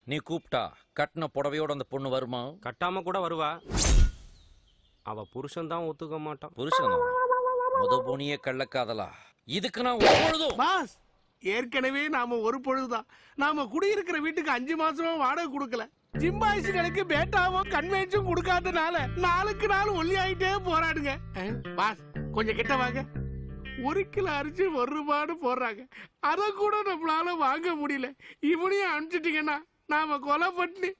நீ கூப்பிட்டா கட்டின புடவையோட அந்த பொண்ணு வருமா கட்டாம கூட வருவா அவ புருஷன் தான் ஒத்துக்க மாட்டான் புருஷன் முத போனியே கள்ளக்காதலா இதுக்கு நான் ஒப்பொழுதும் பாஸ் ஏற்கனவே நாம ஒரு பொழுதுதான் நாம குடியிருக்கிற வீட்டுக்கு அஞ்சு மாசமா வாடகை கொடுக்கல ஜிம்பாய்ஸ்களுக்கு பேட்டாவோ கன்வென்ஷன் கொடுக்காதனால நாளுக்கு நாள் ஒல்லி ஆயிட்டே போராடுங்க அஹ், பாஸ் கொஞ்சம் கிட்ட வாங்க ஒரு கிலோ அரிசி ஒரு ரூபான்னு போடுறாங்க அதை கூட நம்மளால வாங்க முடியல இவனையும் அனுப்பிச்சிட்டீங்கன்னா நாம கொலை பண்ணி